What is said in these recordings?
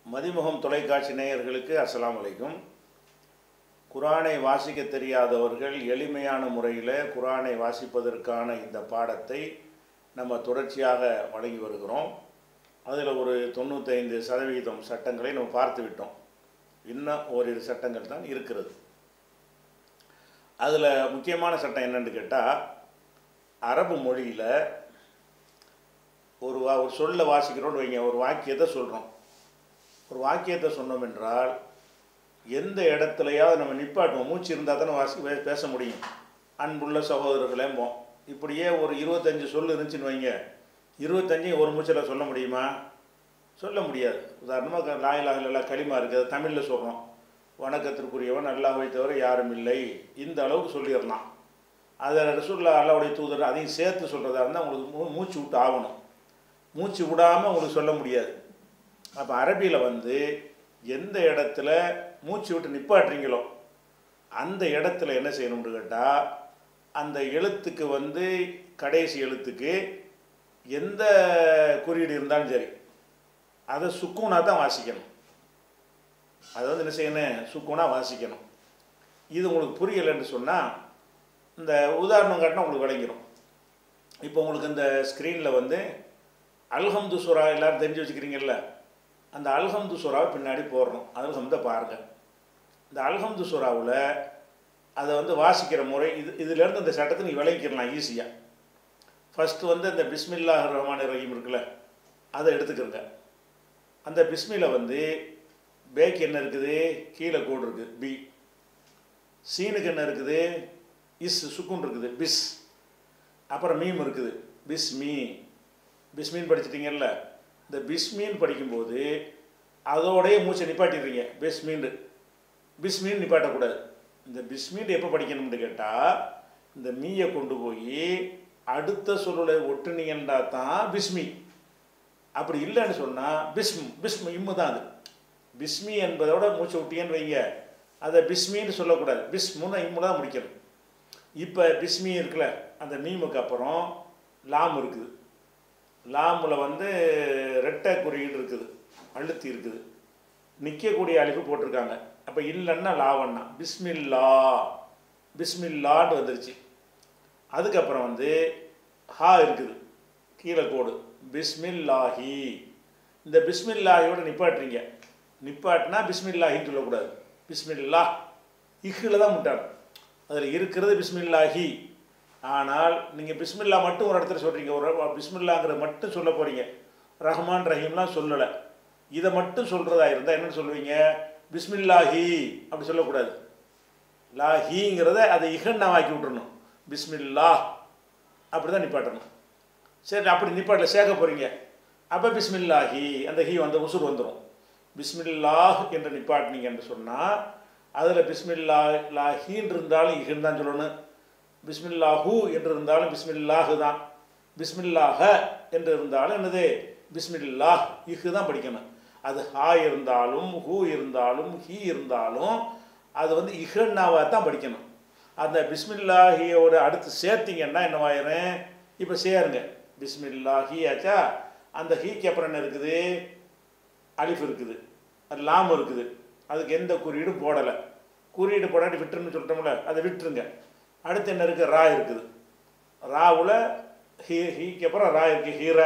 மதிமுகம் தொலைக்காட்சி நேயர்களுக்கு அஸ்ஸலாமு அலைக்கும் குரானை வாசிக்க தெரியாதவர்கள் எளிமையான முறையில் குரானை வாசிப்பதற்கான இந்த பாடத்தை நம்ம தொடர்ச்சியாக வழங்கி வருகிறோம் அதில் ஒரு தொண்ணூத்தைந்து சதவீதம் சட்டங்களை நம்ம பார்த்து விட்டோம் இன்னும் ஓரிரு சட்டங்கள் தான் இருக்கிறது அதில் முக்கியமான சட்டம் என்னன்னு கேட்டால் அரபு மொழியில் ஒரு வா ஒரு சொல்ல வாசிக்கிறோம்னு வைங்க ஒரு வாக்கியத்தை சொல்கிறோம் ஒரு வாக்கியத்தை சொன்னோம் என்றால் எந்த இடத்துலையாவது நம்ம நிப்பாட்டுவோம் மூச்சு இருந்தால் தானே வாசி பே- பேச முடியும் அன்புள்ள சகோதரர்களேம்போம் இப்படியே ஒரு இருபத்தஞ்சு சொல் இருந்துச்சுன்னு வைங்க இருபத்தஞ்சையும் ஒரு மூச்சில் சொல்ல முடியுமா சொல்ல முடியாது உதாரணமாக லாயிலாக களிமா இருக்குது தமிழில் சொல்கிறோம் வணக்கத்திற்குரியவன் அல்லாஹ்வை தவிர யாரும் இல்லை இந்த அளவுக்கு சொல்லிடலாம் அதை ரசூல்லா அல்லாவுடைய தூதர் அதையும் சேர்த்து சொல்கிறதா இருந்தால் உங்களுக்கு மூ மூச்சு விட்டு ஆகணும் மூச்சு விடாமல் உங்களுக்கு சொல்ல முடியாது அப்போ அரபியில் வந்து எந்த இடத்துல மூச்சு விட்டு நிப்பாட்டுறீங்களோ அந்த இடத்துல என்ன செய்யணும்னு கேட்டால் அந்த எழுத்துக்கு வந்து கடைசி எழுத்துக்கு எந்த குறியீடு இருந்தாலும் சரி அதை சுக்கூனாக தான் வாசிக்கணும் அதை வந்து என்ன செய்யணும் சுக்கூனாக வாசிக்கணும் இது உங்களுக்கு புரியலைன்னு சொன்னால் இந்த உதாரணம் காட்டினா உங்களுக்கு விளங்கிடும் இப்போ உங்களுக்கு இந்த ஸ்க்ரீனில் வந்து அல்ஹம்து சுறா எல்லாரும் தெரிஞ்சு வச்சுக்கிறீங்கல்ல அந்த அல்ஹம்து சுறாவை பின்னாடி போடுறோம் அல்ஹம்தை பாருங்கள் இந்த அல்ஹம்து சுறாவில் அதை வந்து வாசிக்கிற முறை இது இதுலேருந்து இந்த சட்டத்தை நீங்கள் விளங்கிக்கிறலாம் ஈஸியாக ஃபஸ்ட்டு வந்து இந்த பிஸ்மில்லாஹ் ரஹ்மான் ரஹீம் இருக்குல்ல அதை எடுத்துக்கிறங்க அந்த பிஸ்மில வந்து பேக் என்ன இருக்குது கீழே கோடு இருக்குது பி சீனுக்கு என்ன இருக்குது இஸ் சுக்குன் இருக்குது பிஸ் அப்புறம் மீம் இருக்குது பிஸ்மி பிஸ்மின்னு படிச்சிட்டிங்கல்ல இந்த பிஸ்மின்னு படிக்கும்போது அதோடய மூச்சை நிப்பாட்டிடுறீங்க பிஸ்மின்னு பிஸ்மின்னு நிப்பாட்டக்கூடாது இந்த பிஸ்மின்னு எப்போ படிக்கணும்னு கேட்டால் இந்த மீயை கொண்டு போய் அடுத்த சொல்லுல ஒட்டுனீங்கன்னா தான் பிஸ்மி அப்படி இல்லைன்னு சொன்னால் பிஸ்ம் பிஸ்ம் இம்மு தான் அது பிஸ்மி என்பதோட மூச்சை விட்டீங்கன்னு வைங்க அதை பிஸ்மின்னு சொல்லக்கூடாது பிஸ்முன்னு இம்மு தான் முடிக்கணும் இப்போ பிஸ்மி இருக்குல்ல அந்த மீமுக்கு அப்புறம் லாம் இருக்குது லாமில் வந்து ரெட்டை குறியீடு இருக்குது அழுத்தி இருக்குது நிற்கக்கூடிய அழிப்பு போட்டிருக்காங்க அப்போ இல்லைன்னா லாவண்ணா பிஸ்மில்லா பிஸ்மில்லான்னு வந்துருச்சு அதுக்கப்புறம் வந்து ஹா இருக்குது கீழே கோடு பிஸ்மில்லாஹி இந்த பிஸ்மில்லாஹியோட நிப்பாட்டுறீங்க நிப்பாட்டினா பிஸ்மில்லாஹின்னு சொல்லக்கூடாது பிஸ்மில்லா இஹில் தான் முட்டாங்க அதில் இருக்கிறது பிஸ்மில்லாஹி ஆனால் நீங்கள் பிஸ்மில்லா மட்டும் ஒரு இடத்துல சொல்கிறீங்க ஒரு பிஸ்மில்லாங்கிறத மட்டும் சொல்ல போகிறீங்க ரஹ்மான் ரஹீம்லாம் சொல்லலை இதை மட்டும் சொல்கிறதா இருந்தால் என்னன்னு சொல்லுவீங்க பிஸ்மில்லாஹி அப்படி சொல்லக்கூடாது லாஹிங்கிறத அதை இகன்னா ஆக்கி விட்டுறணும் பிஸ்மில்லா அப்படி தான் நிப்பாட்டணும் சரி அப்படி நிப்பாட்டில் சேர்க்க போகிறீங்க அப்போ பிஸ்மில்லாஹி அந்த ஹீ அந்த உசுர் வந்துடும் பிஸ்மில்லாஹ் என்று நிப்பாட்டினீங்கன்னு சொன்னால் அதில் பிஸ்மில்லா லாஹின்னு இருந்தாலும் இஹின்னு தான் சொல்லணும் பிஸ்மில்லாஹு என்று இருந்தாலும் பிஸ்மில்லாஹு தான் பிஸ்மில்லாஹ என்று இருந்தாலும் என்னது பிஸ்மில்லாஹ் இஹு தான் படிக்கணும் அது ஹா இருந்தாலும் ஹூ இருந்தாலும் ஹீ இருந்தாலும் அது வந்து இஹன்னாவாக தான் படிக்கணும் அந்த பிஸ்மில்லாஹியோட அடுத்து சேர்த்திங்கன்னா என்னவாயிரும் இப்போ சேருங்க பிஸ்மில்லாஹி ஆச்சா அந்த ஹீக்கு அப்புறம் என்ன இருக்குது அலிஃப் இருக்குது அது லாம் இருக்குது அதுக்கு எந்த குறியீடும் போடலை குறியீடு போடாட்டி விட்டுருன்னு சொல்லிட்டோம்ல அதை விட்டுருங்க அடுத்து என்ன இருக்குது ரா இருக்குது ராவில் ஹீ ஹீக்கு அப்புறம் ரா இருக்குது ஹீர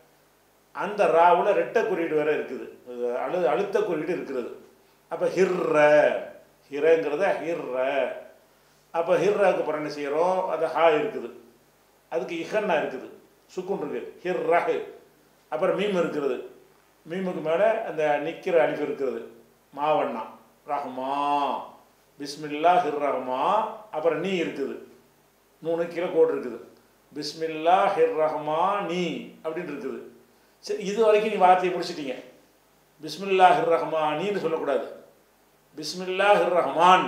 அந்த ராவில் ரெட்டை குறியீடு வேற இருக்குது இது அழு அழுத்த குறியீடு இருக்கிறது அப்போ ஹிர்ர ஹிரங்கிறத ஹிர்ர அப்போ ஹிர்ராக்கு அப்புறம் என்ன செய்கிறோம் அது ஹா இருக்குது அதுக்கு இஹன்னா இருக்குது சுக்குன் இருக்குது ஹிர்ரஹ் அப்புறம் மீம் இருக்கிறது மீமுக்கு மேலே அந்த நிற்கிற அழிவு இருக்கிறது மாவண்ணா ரஹ்மா பிஸ்மில்லா ஹிர் ரஹ்மா அப்புறம் நீ இருக்குது மூணு கீழே கோடு இருக்குது பிஸ்மில்லா ஹிர் ரஹ்மா நீ அப்படின்னு இருக்குது சரி இது வரைக்கும் நீ வார்த்தையை முடிச்சிட்டீங்க பிஸ்மில்லா ஹிர் ரஹ்மா நீன்னு சொல்லக்கூடாது பிஸ்மில்லா ஹிர் ரஹ்மான்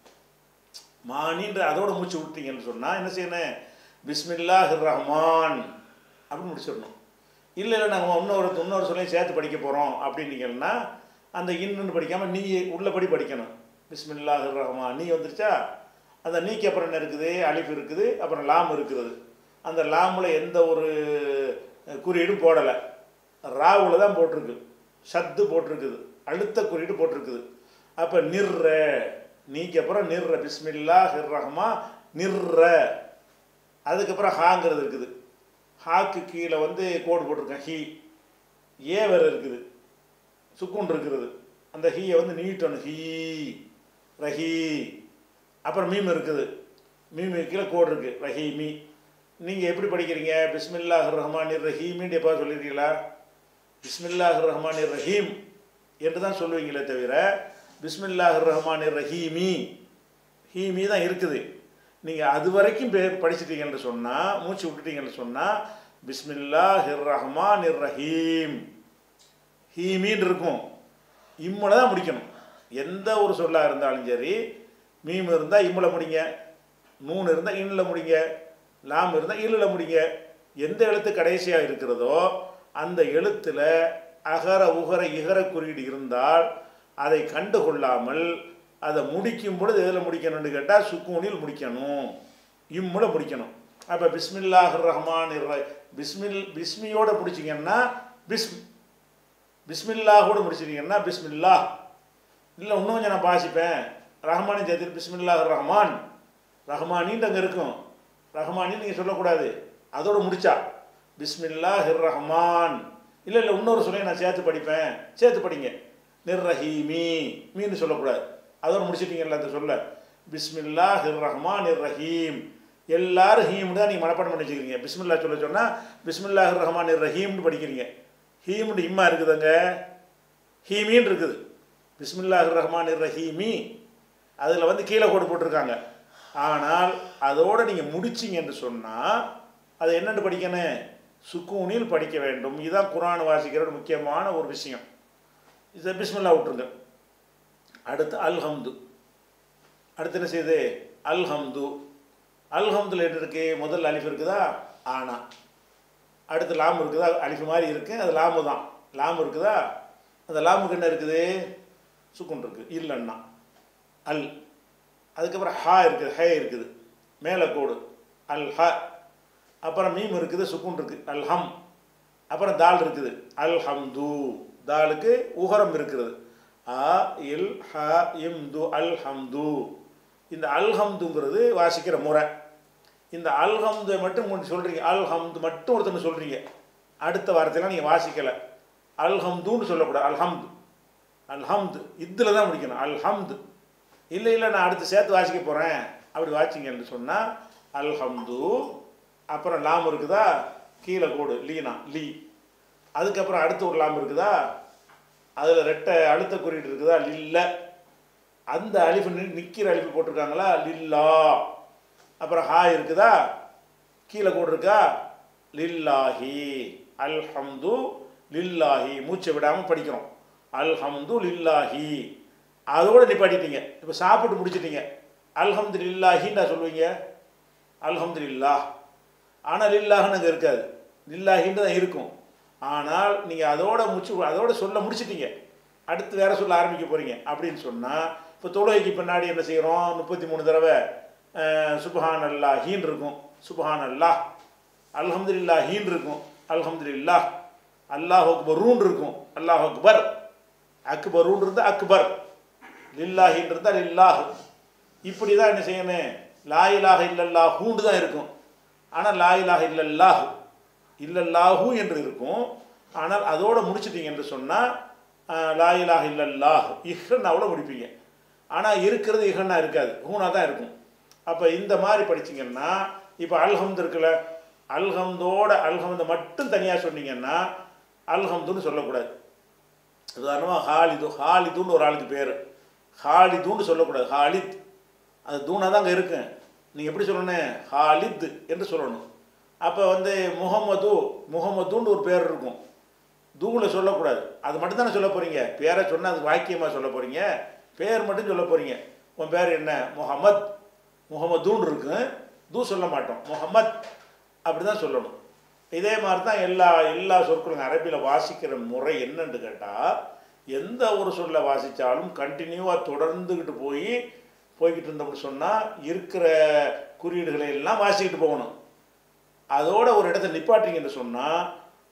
மானின்ற அதோட மூச்சு விட்டீங்கன்னு சொன்னால் என்ன செய்யணும் பிஸ்மில்லா ஹிர் ரஹ்மான் அப்படின்னு முடிச்சிடணும் இல்லை இல்லை நாங்கள் இன்னொரு இன்னொரு சொல்லையும் சேர்த்து படிக்க போகிறோம் அப்படின்னீங்கன்னா அந்த இன்னுன்னு படிக்காமல் நீ உள்ளபடி படிக்கணும் பிஸ்மில்லா ஹிர் ரஹ்மான் நீ வந்துருச்சா அந்த நீக்கு அப்புறம் என்ன இருக்குது அலிஃப் இருக்குது அப்புறம் லாம் இருக்கிறது அந்த லாமில் எந்த ஒரு குறியீடும் போடலை ராவில் தான் போட்டிருக்கு சத்து போட்டிருக்குது அழுத்த குறியீடு போட்டிருக்குது அப்போ நிர்ற நீக்கு அப்புறம் நிர்ற பிஸ்மில்லா ஹிர்ரஹ்மா நிர்ற அதுக்கப்புறம் ஹாங்கிறது இருக்குது ஹாக்கு கீழே வந்து கோடு போட்டிருக்கேன் ஹீ ஏ வேறு இருக்குது சுக்குன் இருக்கிறது அந்த ஹீயை வந்து நீட்டணும் ஹீ ரஹீ அப்புறம் மீம் இருக்குது மீம் கீழே கோடு இருக்குது ரஹீமி நீங்கள் எப்படி படிக்கிறீங்க பிஸ்மில்லாஹ் ரஹ்மான் ரஹீமின்னு எப்போ சொல்லியிருக்கீங்களா பிஸ்மில்லாஹ் ரஹ்மான் ரஹீம் என்று தான் சொல்லுவீங்களே தவிர பிஸ்மில்லாஹ் ரஹ்மான் ரஹீமி ஹீமி தான் இருக்குது நீங்கள் அது வரைக்கும் பே படிச்சிட்டீங்கன்னு சொன்னால் மூச்சு விட்டுட்டீங்கன்னு சொன்னால் பிஸ்மில்லா ஹிர் ரஹ்மான் ரஹீம் ஹீமின்னு இருக்கும் இம்முல தான் முடிக்கணும் எந்த ஒரு சொல்லாக இருந்தாலும் சரி மீம் இருந்தால் இம்முல முடிங்க நூன் இருந்தால் இன்னில் முடிங்க லாம் இருந்தால் இல்லில் முடிங்க எந்த எழுத்து கடைசியாக இருக்கிறதோ அந்த எழுத்தில் அகர உகர இகர குறியீடு இருந்தால் அதை கண்டுகொள்ளாமல் அதை முடிக்கும் பொழுது எதில் முடிக்கணும்னு கேட்டால் சுக்கூனில் முடிக்கணும் இம்முல முடிக்கணும் அப்போ பிஸ்மில்லாஹ் ரஹ்மான் பிஸ்மில் பிஸ்மியோட பிடிச்சிங்கன்னா பிஸ்ம் பிஸ்மில்லாஹோடு முடிச்சிட்டிங்கன்னா பிஸ்மில்லா இல்லை இன்னும் கொஞ்சம் நான் வாசிப்பேன் ரஹ்மானின் சேர்த்து பிஸ்மில்லாஹ் ரஹ்மான் ரஹ்மானின்னு அங்கே இருக்கும் ரஹ்மானின்னு நீங்கள் சொல்லக்கூடாது அதோடு முடிச்சா பிஸ்மில்லா ஹிர் ரஹ்மான் இல்லை இல்லை இன்னொரு சொல்லையும் நான் சேர்த்து படிப்பேன் சேர்த்து படிங்க நிர் ரஹீமி மீன்னு சொல்லக்கூடாது அதோடு முடிச்சிட்டிங்கல்ல அந்த சொல்ல பிஸ்மில்லா ஹிர் ரஹ்மான் நிர் ரஹீம் எல்லாரும் ஹீம் தான் நீங்கள் மனப்பாடம் பண்ணி வச்சுக்கிறீங்க பிஸ்மில்லா சொல்ல சொன்னால் பிஸ்மில்லா ஹிர் ரஹ்மான் நிர் ரஹீம்னு படிக்கிறீங்க ஹீம்னு இம்மா இருக்குதுங்க ஹீமின்னு இருக்குது பிஸ்மில்லாஹ் ரஹ்மான் ரஹீமி அதில் வந்து கீழே கோடு போட்டிருக்காங்க ஆனால் அதோடு நீங்கள் முடிச்சிங்க என்று சொன்னால் அதை என்னென்னு படிக்கணும் சுக்கூனில் படிக்க வேண்டும் இதுதான் குரான் வாசிக்கிற ஒரு முக்கியமான ஒரு விஷயம் இதை பிஸ்மில்லா விட்டுருங்க அடுத்து அல்ஹம்து அடுத்து என்ன செய்யுது அல்ஹம்து அல்ஹம்துல என்ன இருக்கு முதல் அலிஃப் இருக்குதா ஆனா அடுத்து லாம் இருக்குதா அலிஃப் மாதிரி இருக்கு அது லாமு தான் லாம் இருக்குதா அந்த லாமுக்கு என்ன இருக்குது சுக்குன் இருக்குது இல்லைன்னா அல் அதுக்கப்புறம் ஹா இருக்குது ஹே இருக்குது மேலே கோடு அல் ஹ அப்புறம் மீம் இருக்குது சுக்குன் இருக்குது அல் ஹம் அப்புறம் தால் இருக்குது அல் ஹம்து தாலுக்கு உகரம் இருக்கிறது அ இல் ஹ இம் து அல் ஹம்து இந்த அல் ஹம்துங்கிறது வாசிக்கிற முறை இந்த அல்ஹம்து மட்டும் ஒன்று சொல்கிறீங்க அல்ஹம்து மட்டும் ஒருத்தங்க சொல்கிறீங்க அடுத்த வாரத்தையெல்லாம் நீங்கள் வாசிக்கலை அல்ஹம்துன்னு சொல்லக்கூடாது அல்ஹம்து அல்ஹம்து இதில் தான் முடிக்கணும் அல்ஹம்து இல்லை இல்லை நான் அடுத்து சேர்த்து வாசிக்க போகிறேன் அப்படி வாசிங்கன்னு சொன்னால் அல்ஹம்து அப்புறம் லாம் இருக்குதா கீழே கோடு லீனா லீ அதுக்கப்புறம் அடுத்து ஒரு லாம் இருக்குதா அதில் ரெட்டை அழுத்த குறியீடு இருக்குதா லில்ல அந்த அலிஃபு நிற்கிற அலிஃபு போட்டிருக்காங்களா லில்லா அப்புறம் ஹா இருக்குதா கீழே கோடு இருக்கா லில்லாஹி அல்ஹம்து லில்லாஹி மூச்சை விடாமல் படிக்கிறோம் அல்ஹம்து லில்லாஹி அதோடு நிப்பாட்டிட்டீங்க இப்போ சாப்பிட்டு முடிச்சிட்டீங்க அல்ஹம்து லில்லாஹின்னு நான் சொல்லுவீங்க அல்ஹம்து லில்லாஹ் ஆனால் லில்லாஹ்னு அங்கே இருக்காது லில்லாஹின்னு தான் இருக்கும் ஆனால் நீங்கள் அதோட முடிச்சு அதோட சொல்ல முடிச்சிட்டீங்க அடுத்து வேற சொல்ல ஆரம்பிக்க போகிறீங்க அப்படின்னு சொன்னால் இப்போ தொழுகைக்கு பின்னாடி என்ன செய்கிறோம் முப்பத்தி மூணு தடவை சுபஹான் அல்லாஹ் ஹீன் இருக்கும் சுபஹான் அல்லாஹ் அல்ஹம்துலில்லா ஹீன் இருக்கும் அல்ஹம்துலில்லா அல்லாஹ் அக்பரூன் இருக்கும் அல்லாஹ் அக்பர் அக்பரூன் இருந்தால் அக்பர் லில்லாஹின் இருந்தால் லில்லாஹ் இப்படி தான் என்ன செய்யணும் லாயிலாக இல்லல்லா ஹூண்டு தான் இருக்கும் ஆனால் லாயிலாக இல்லல்லாஹ் இல்லல்லாஹு என்று இருக்கும் ஆனால் அதோடு முடிச்சிட்டீங்க என்று சொன்னால் லாயிலாக இல்லல்லாஹ் இஹ்னாவோட முடிப்பீங்க ஆனால் இருக்கிறது இஹன்னா இருக்காது ஹூனா தான் இருக்கும் அப்போ இந்த மாதிரி படிச்சிங்கன்னா இப்போ அல்ஹம்து இருக்குல்ல அல்ஹம்தோட அல்ஹம்தை மட்டும் தனியாக சொன்னீங்கன்னா அல்ஹம்துன்னு சொல்லக்கூடாது உதாரணமாக ஹாலிது ஹாலிதுன்னு ஒரு ஆளுக்கு பேர் ஹாலிதுன்னு சொல்லக்கூடாது ஹாலித் அது தூணாக தான் அங்கே இருக்கு நீங்கள் எப்படி சொல்லணும் ஹாலித் என்று சொல்லணும் அப்போ வந்து முகமது முகமதுன்னு ஒரு பேர் இருக்கும் தூவில் சொல்லக்கூடாது அது மட்டும் தானே சொல்ல போகிறீங்க பேரை சொன்னால் அது வாக்கியமாக சொல்ல போகிறீங்க பேர் மட்டும் சொல்ல போகிறீங்க உன் பேர் என்ன முகமத் முகமதுன்னு இருக்கு தூ சொல்ல மாட்டோம் முகமத் அப்படி தான் சொல்லணும் இதே மாதிரி தான் எல்லா எல்லா சொற்களும் அரபியில் வாசிக்கிற முறை என்னன்னு கேட்டால் எந்த ஒரு சொல்லை வாசித்தாலும் கண்டினியூவாக தொடர்ந்துக்கிட்டு போய் போய்கிட்டு இருந்தோம்னு சொன்னால் இருக்கிற குறியீடுகளை எல்லாம் வாசிக்கிட்டு போகணும் அதோட ஒரு இடத்த நிப்பாட்டிங்கன்னு சொன்னால்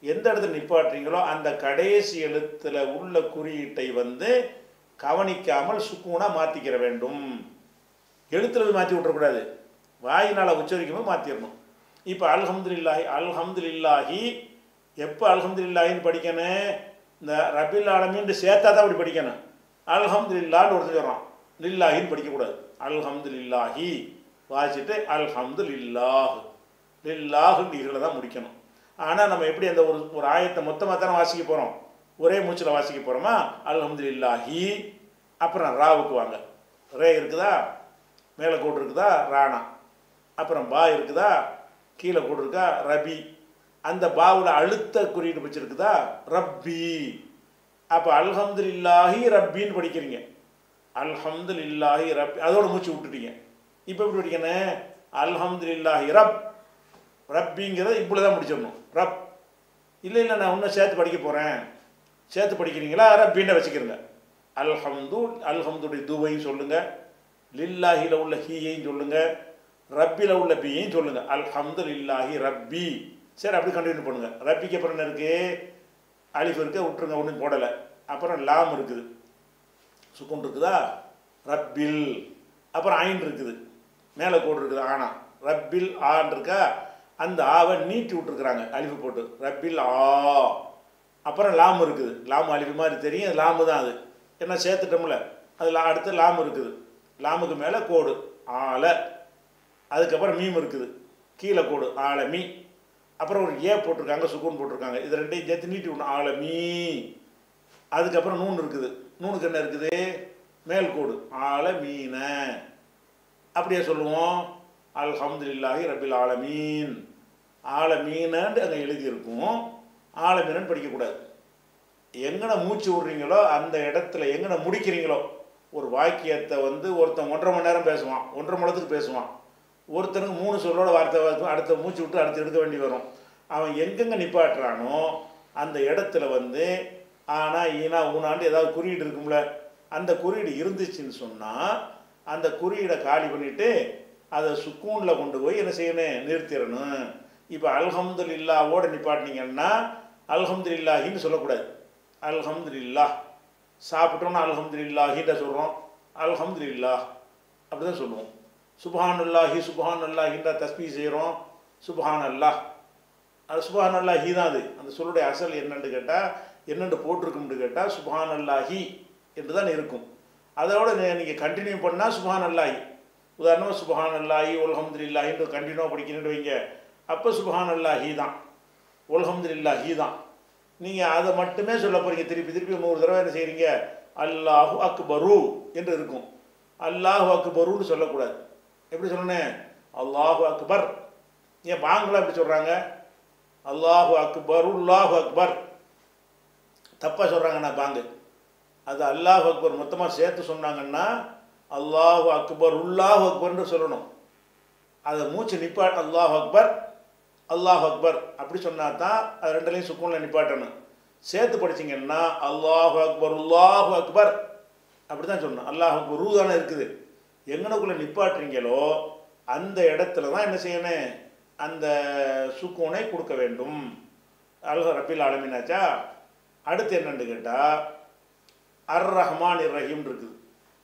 எந்த இடத்துல நிப்பாட்டுறீங்களோ அந்த கடைசி எழுத்தில் உள்ள குறியீட்டை வந்து கவனிக்காமல் சுக்கூனாக மாற்றிக்கிற வேண்டும் எழுத்துல போய் மாற்றி விட்டுறக்கூடாது வாயினால் உச்சரிக்கும்போது மாற்றிடணும் இப்போ அல்ஹம்துலில்லாஹி அல்ஹம்துலில்லாஹி எப்போ அல்ஹம்துலில்லாஹின்னு படிக்கணும் இந்த ரபில் ஆலமின்னு சேர்த்தா தான் அப்படி படிக்கணும் அல்ஹம்துலில்லான்னு ஒருத்தர் சொல்கிறான் லில்லாஹின்னு படிக்கக்கூடாது அல்ஹம்துலில்லாஹி வாசிச்சுட்டு அல்ஹம்துலில்லாஹ் லில்லாஹுன்னு இதில் தான் முடிக்கணும் ஆனால் நம்ம எப்படி அந்த ஒரு ஒரு ஆயத்தை மொத்தமாக தானே வாசிக்க போகிறோம் ஒரே மூச்சில் வாசிக்க போகிறோமா அல்ஹம்துலில்லாஹி அப்புறம் ராவுக்கு வாங்க ரே இருக்குதா மேலே கோடு இருக்குதா ராணா அப்புறம் பா இருக்குதா கீழே கோடு இருக்கா ரபி அந்த பாவில் அழுத்த குறியீடு வச்சிருக்குதா ரப்பி அப்போ அல்ஹம்துலில்லாஹி ரப்பின்னு படிக்கிறீங்க அல்ஹம்துலில்லாஹி ரப்பி அதோட மூச்சு விட்டுட்டீங்க இப்போ எப்படி படிக்கணும் அல்ஹம்துலில்லாஹி ரப் ரப்பிங்கிறத இப்படி தான் முடிச்சிடணும் ரப் இல்லை இல்லை நான் இன்னும் சேர்த்து படிக்க போகிறேன் சேர்த்து படிக்கிறீங்களா ரப்பின்னு வச்சுக்கிறங்க அல்ஹம்து அல்ஹம்துடைய துவையும் சொல்லுங்கள் லில்லாஹில உள்ள ஹீயையும் சொல்லுங்கள் ரப்பில உள்ள பியையும் சொல்லுங்கள் அல்ஹம்து லில்லாஹி ரப்பி சரி அப்படி கண்டினியூ பண்ணுங்கள் ரப்பிக்கு அப்புறம் என்ன இருக்குது அலிஃப் இருக்க விட்டுருங்க ஒன்றும் போடலை அப்புறம் லாம் இருக்குது சுக்குன் இருக்குதா ரப்பில் அப்புறம் ஐன் இருக்குது மேலே கோடு இருக்குது ஆனா ரப்பில் ஆன் இருக்கா அந்த ஆவை நீட்டி விட்டுருக்குறாங்க அலிஃபு போட்டு ரப்பில் ஆ அப்புறம் லாம் இருக்குது லாம் அலிஃபு மாதிரி தெரியும் அது லாமு தான் அது என்ன சேர்த்துட்டோம்ல அது லா அடுத்து லாம் இருக்குது லாமுக்கு மேலே கோடு ஆல அதுக்கப்புறம் மீம் இருக்குது கீழே கோடு ஆலமி அப்புறம் ஒரு ஏ போட்டிருக்காங்க சுக்கூன் போட்டிருக்காங்க இது ரெண்டையும் சேர்த்து நீட்டி விடணும் ஆலமி அதுக்கப்புறம் நூன் இருக்குது நூனுக்கு என்ன இருக்குது மேல் கோடு ஆல மீன அப்படியே சொல்லுவோம் அல்ஹம்துலில்லாஹி ரபில் ஆலமீன் ஆலமீனன்ட்டு அங்கே எழுதியிருக்கும் ஆலமீனன் படிக்கக்கூடாது எங்கன மூச்சு விட்றீங்களோ அந்த இடத்துல எங்கன முடிக்கிறீங்களோ ஒரு வாக்கியத்தை வந்து ஒருத்தன் ஒன்றரை மணி நேரம் பேசுவான் ஒன்றரை மணி நேரத்துக்கு பேசுவான் ஒருத்தனுக்கு மூணு சொல்லோட வார்த்தை வரும், அடுத்த மூச்சு விட்டு அடுத்து எடுக்க வேண்டி வரும் அவன் எங்கெங்கே நிப்பாட்டுறானோ அந்த இடத்துல வந்து ஆனா ஈனா ஊனாண்டு ஏதாவது குறியீடு இருக்கும்ல அந்த குறியீடு இருந்துச்சுன்னு சொன்னால் அந்த குறியீடை காலி பண்ணிவிட்டு அதை சுக்கூனில் கொண்டு போய் என்ன செய்யணும் நிறுத்திடணும் இப்போ அல்ஹம்துலில்லாவோட நிப்பாட்டினீங்கன்னா அல்ஹம்துலில்லாஹின்னு சொல்லக்கூடாது அல்ஹம்துலில்லாஹ் சாப்பிட்டோன்னா அல்ஹம்துலில்லாஹின்ற சொல்கிறோம் அல்ஹம்துலில்லாஹ் அப்படி தான் சொல்லுவோம் சுபஹானுல்லாஹி சுபஹானுல்லாஹின்ற தஸ்பீ செய்கிறோம் சுபஹான் அல்லாஹ் அது சுபஹான் அல்லாஹி தான் அது அந்த சொல்லுடைய அசல் என்னன்னு கேட்டால் என்னென்று போட்டிருக்கும்னு கேட்டால் சுபஹான் அல்லாஹி என்று தான் இருக்கும் அதோட நீங்கள் கண்டினியூ பண்ணால் சுபஹான் அல்லாஹி உதாரணமாக சுபஹான் அல்லாஹி உல்ஹம்துலில்லாஹின்ற கண்டினியூவாக படிக்கணும்னு வைங்க அப்போ சுபஹான் அல்லாஹி தான் உல்ஹம்துலில்லாஹி தான் நீங்கள் அதை மட்டுமே சொல்ல போகிறீங்க திருப்பி திருப்பி நூறு தடவை என்ன செய்கிறீங்க அல்லாஹு அக்பரு என்று இருக்கும் அல்லாஹு அக்பருன்னு சொல்லக்கூடாது எப்படி சொல்லணும் அல்லாஹு அக்பர் ஏன் பாங்களாம் எப்படி சொல்கிறாங்க அல்லாஹு அக்பர் உல்லாஹு அக்பர் தப்பாக சொல்கிறாங்கண்ணா பாங்கு அது அல்லாஹ் அக்பர் மொத்தமாக சேர்த்து சொன்னாங்கன்னா அல்லாஹு அக்பர் உல்லாஹு அக்பர்னு சொல்லணும் அதை மூச்சு நிப்பாட் அல்லாஹ் அக்பர் அல்லாஹ் அக்பர் அப்படி சொன்னா தான் அது ரெண்டுலையும் சுக்கூனில் நிப்பாட்டணும் சேர்த்து படிச்சீங்கன்னா அல்லாஹு அக்பர் உல்லாஹு அக்பர் அப்படி தான் சொல்லணும் அல்லாஹ் அக்பர் ரூ தானே இருக்குது எங்கனக்குள்ளே நிப்பாட்டுறீங்களோ அந்த இடத்துல தான் என்ன செய்யணும் அந்த சுக்கூனை கொடுக்க வேண்டும் அல்ஹ ரபில் ஆலமினாச்சா அடுத்து என்னன்னு கேட்டால் அர் ரஹ்மான் இர் ரஹீம் இருக்குது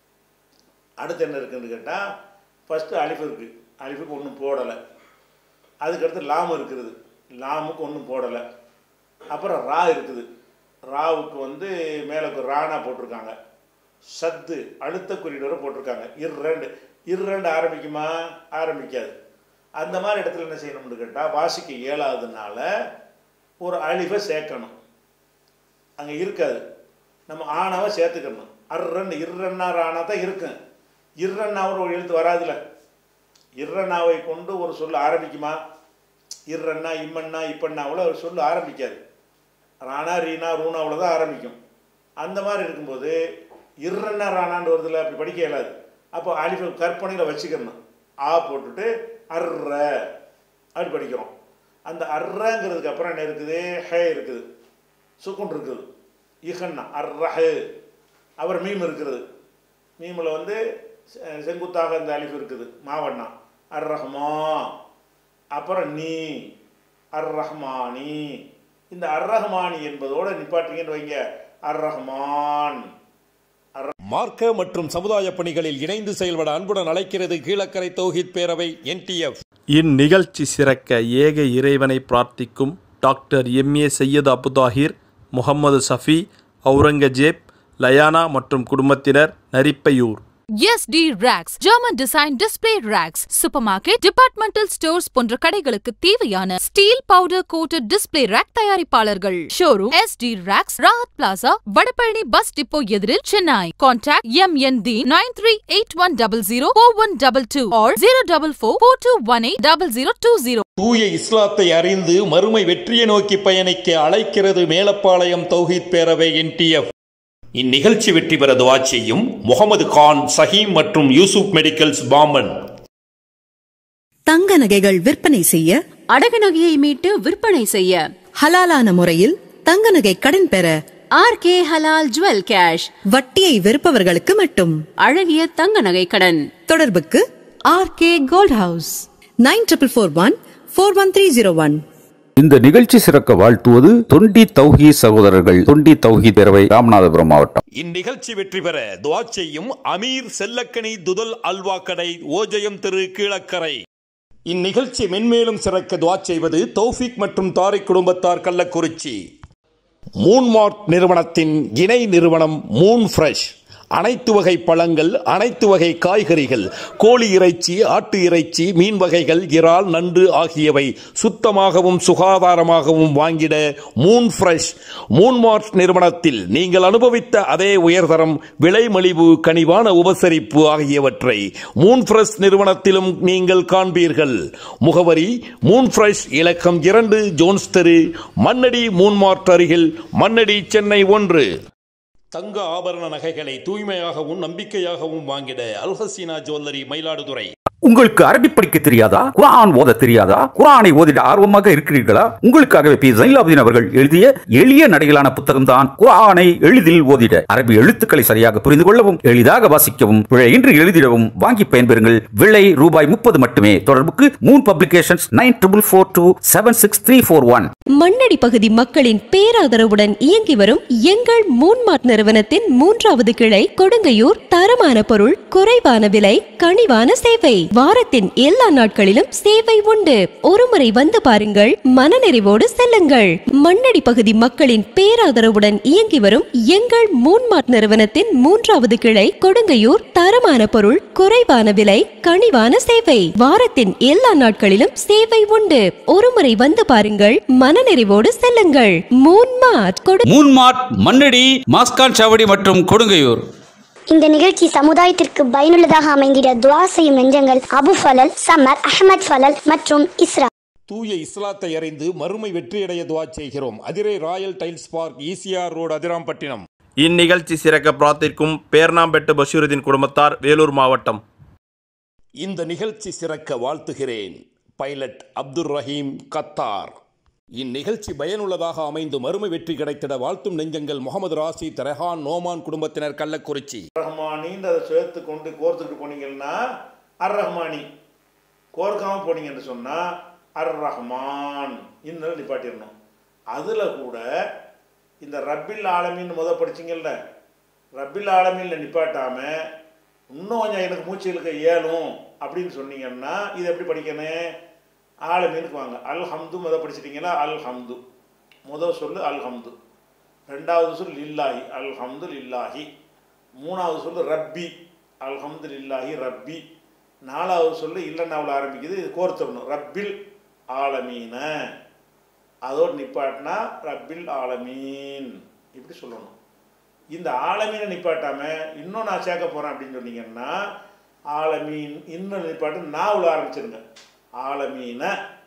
அடுத்து என்ன இருக்குன்னு கேட்டால் ஃபஸ்ட்டு அலிஃப் இருக்குது அலிஃபுக்கு ஒன்றும் போடலை அதுக்கடுத்து லாம் இருக்குது லாமுக்கு ஒன்றும் போடலை அப்புறம் ரா இருக்குது ராவுக்கு வந்து மேலே ராணா போட்டிருக்காங்க சத்து அழுத்த குறியீடோட போட்டிருக்காங்க இர்ரெண்டு இர்ரெண்டு ஆரம்பிக்குமா ஆரம்பிக்காது அந்த மாதிரி இடத்துல என்ன செய்யணும்னு கேட்டால் வாசிக்க இயலாததுனால ஒரு அழிவை சேர்க்கணும் அங்கே இருக்காது நம்ம ஆணவை சேர்த்துக்கணும் அர்ரன் இர்ரன்னா ராணா தான் இருக்கும் இர்ரன்னாவோட ஒரு எழுத்து வராதுல இர்ரன்னாவை கொண்டு ஒரு சொல் ஆரம்பிக்குமா இர்ரன்னா இம்மன்னா இப்பண்ணாவில் ஒரு சொல் ஆரம்பிக்காது ராணா ரீனா ரூனாவில் தான் ஆரம்பிக்கும் அந்த மாதிரி இருக்கும்போது இர்ரன்னா ராணான்னு வருதுல அப்படி படிக்க இயலாது அப்போ அலிஃபை கற்பனையில் வச்சுக்கணும் ஆ போட்டுட்டு அர்ற அப்படி படிக்கிறோம் அந்த அர்றங்கிறதுக்கு அப்புறம் என்ன இருக்குது ஹே இருக்குது சுக்குன் இருக்குது இஹன்னா அர்ரஹு அப்புறம் மீம் இருக்கிறது மீமில் வந்து செ- செங்குத்தாக இந்த அலிஃப் இருக்குது மாவண்ணா அர் ரஹ்மா அப்புறம் நீ அர் ரஹ்மானி இந்த அர் ரஹ்மானி என்பதோட நிப்பாட்டிங்கன்னு வைங்க அர் ரஹ்மான் மார்க்க மற்றும் சமுதாய பணிகளில் இணைந்து செயல்பட அன்புடன் அழைக்கிறது கீழக்கரை தௌஹித் பேரவை என்டிஎஃப் இந்நிகழ்ச்சி சிறக்க ஏக இறைவனை பிரார்த்திக்கும் டாக்டர் எம்ஏ சையது அபுதாஹிர் முகமது சஃபி அவுரங்கஜேப் லயானா மற்றும் குடும்பத்தினர் Narippaiyur SD Racks, German Design Display Racks, Supermarket, Departmental Stores போன்ற கடைகளுக்கு தேவையான steel powder coated display rack தயாரிப்பாளர்கள் showroom SD Racks, Rahat plaza Vadapalani bus depot எதிரில் Chennai contact M N the nine three eight one double zero four one double two or zero double four four two one eight double zero two zero தூய இஸ்லாத்தை அறிந்து மறுமை வெற்றியை நோக்கி பயணிக்க அழைக்கிறது மேலப்பாளையம் தௌஹீத் பேரவை என்டிஎஃப் இந்நிகழ்ச்சி வெற்றி பெற துவா செய்யும் முகமது கான் சஹீம் மற்றும் யூசுப் மெடிக்கல்ஸ் பாம்பன் தங்க நகைகள் விற்பனை செய்ய அடகு நகையை மீட்டு விற்பனை செய்ய ஹலாலான முறையில் தங்க நகை கடன் பெற R K halal jewel cash வட்டியை வெறுப்பவர்களுக்கு மட்டும் அழகிய தங்க நகை கடன் தொடர்புக்கு R K gold house nine triple four one four one three zero one இந்த நிகழ்ச்சி சிறக்க வாழ்த்துவது தொண்டி தௌஹி சகோதரர்கள் தொண்டி தௌஹி பேரவை ராமநாதபுரம் மாவட்டம் இந்நிகழ்ச்சி வெற்றி பெற துவா செய்யும் அமீர் செல்லக்கனி துதல் அல்வா கடை ஓஜயம் திரு கீழக்கரை இந்நிகழ்ச்சி மென்மேலும் சிறக்க துவா செய்வது தௌஃபிக் மற்றும் தாரிக் குடும்பத்தார் கள்ளக்குறிச்சி மூன்மார்ட் நிறுவனத்தின் இணை நிறுவனம் மூன் ஃப்ரெஷ் அனைத்து வகை பழங்கள் அனைத்து வகை காய்கறிகள் கோழி இறைச்சி ஆட்டு இறைச்சி மீன் வகைகள் இறால் நண்டு ஆகியவை சுத்தமாகவும் சுகாதாரமாகவும் வாங்கிட மூன் ஃப்ரெஷ் மூன்மார்ட் நிறுவனத்தில் நீங்கள் அனுபவித்த அதே உயர்தரம் விலை மலிவு கனிவான உபசரிப்பு ஆகியவற்றை மூன் ஃப்ரெஷ் நிறுவனத்திலும் நீங்கள் காண்பீர்கள் முகவரி மூன் ஃப்ரெஷ் இலக்கம் இரண்டு ஜோன்ஸ் தெரு மண்ணடி மூன்மார்ட் அருகில் மண்ணடி சென்னை ஒன்று தங்க ஆபரண நகைகளை தூய்மையாகவும் நம்பிக்கையாகவும் வாங்கிட அல்ஹசீனா ஜுவல்லரி மயிலாடுதுறை உங்களுக்கு அரபி படிக்க தெரியாதா குரான் ஓத தெரியாதா குரானை ஓதிட ஆர்வமாக இருக்கிறீர்களா உங்களுக்காகவே பி ஜைலாபுதீன் அவர்கள் எழுதிய எளிய நடையிலான புத்தகம் தான் குரானை எளிதில் ஓதிட அரபி எழுத்துக்களை சரியாக புரிந்து கொள்ளவும் எளிதாக வாசிக்கவும் பிழையின்றி எழுதிடவும் வாங்கி பயன்பெறுங்கள் விலை ரூபாய் முப்பது மட்டுமே தொடர்புக்கு moon publications nine triple four two seven six three four one Mannadi பகுதி மக்களின் பேராதரவுடன் இயங்கி வரும் எங்கள் மூன்மார்ட் நிறுவனத்தின் மூன்றாவது கிளை கொடுங்கையூர் தரமான பொருள் குறைவான விலை கனிவான சேவை வாரத்தின் எல்லா நாட்களிலும் சேவை உண்டு ஒருமுறை வந்து பாருங்கள் மனநிறைவோடு செல்லுங்கள் மண்ணடி பகுதி மக்களின் பேராதரவுடன் இயங்கி வரும் எங்கள் மூன்மார்ட் நிறுவனத்தின் மூன்றாவது கிளை கொடுங்கையூர் தரமான பொருள் குறைவான விலை கனிவான சேவை வாரத்தின் எல்லா நாட்களிலும் சேவை உண்டு ஒருமுறை வந்து பாருங்கள் மனநிறைவோடு செல்லுங்கள் மூன்மார்ட் கொடு மூன்மார்ட் மண்ணடி மாஸ்கான் சாவடி மற்றும் கொடுங்கையூர் இந்த நிகழ்ச்சி சமுதாயத்திற்கு பயனுள்ளதாக அமைந்திட துவா செய்யும் நெஞ்சங்கள் அபு ஃபலல் சமர் அஹமத் ஃபலல் மற்றும் இஸ்ரா தூய இஸ்லாத்தை அறிந்து மறுமை வெற்றியடைய துவா செய்கிறோம் Adirai royal tiles park ECR road Adirampattinam இந்நிகழ்ச்சி சிறக்க பிரார்த்திக்கும் பேர்ணாம்பெட்டு பஷீருதீன் குடும்பத்தார் வேலூர் மாவட்டம் இந்த நிகழ்ச்சி சிறக்க வாழ்த்துகிறேன் பைலட் அப்துல் ரஹீம் கத்தார் இந்நிகழ்ச்சி பயனுள்ளதாக அமைந்து மறுமை வெற்றி கிடைத்திட வாழ்த்தும் நெஞ்சங்கள் முகமது ராசி தரஹான் நோமான் குடும்பத்தினர் கள்ளக்குறிச்சி ரஹ்மானின்னு அதை சேர்த்து கொண்டு கோர்த்துக்கிட்டு போனீங்கன்னா அர் ரஹ்மானி கோர்க்காமல் போனீங்கன்னு சொன்னால் அர் ரஹ்மான் இந்த நிப்பாட்டிடணும் அதில் கூட இந்த ரப்பில் ஆலமின்னு முத படிச்சிங்கல்ல ரப்பில் ஆலமின்ல நிப்பாட்டாமல் இன்னும் கொஞ்சம் எனக்கு மூச்சு இழுக்க இயலும் அப்படின்னு சொன்னீங்கன்னா இது எப்படி படிக்கணும் ஆலமீனுக்கு வாங்க அல் ஹம்து முத படிச்சிட்டிங்களா அல் ஹம்து முத சொல்லு அல் ஹம்து ரெண்டாவது சொல் லில்லாஹி அல் ஹம்து லில்லாஹி மூணாவது சொல்லு ரப்பி அல் ஹம்து லில்லாஹி ரப்பி நாலாவது சொல்லு இல்லைன்னாவில் ஆரம்பிக்குது இது கோர்த்தரணும் ரப்பில் ஆலமீன அதோடு நிப்பாட்டினா ரப்பில் ஆலமீன் இப்படி சொல்லணும் இந்த ஆலமீனை நிப்பாட்டாம இன்னும் நான் சேர்க்க போகிறேன் அப்படின்னு சொன்னீங்கன்னா ஆலமீன் இன்னும் நிப்பாட்டு நாவில் ஆரம்பிச்சிருங்க ஆலமீன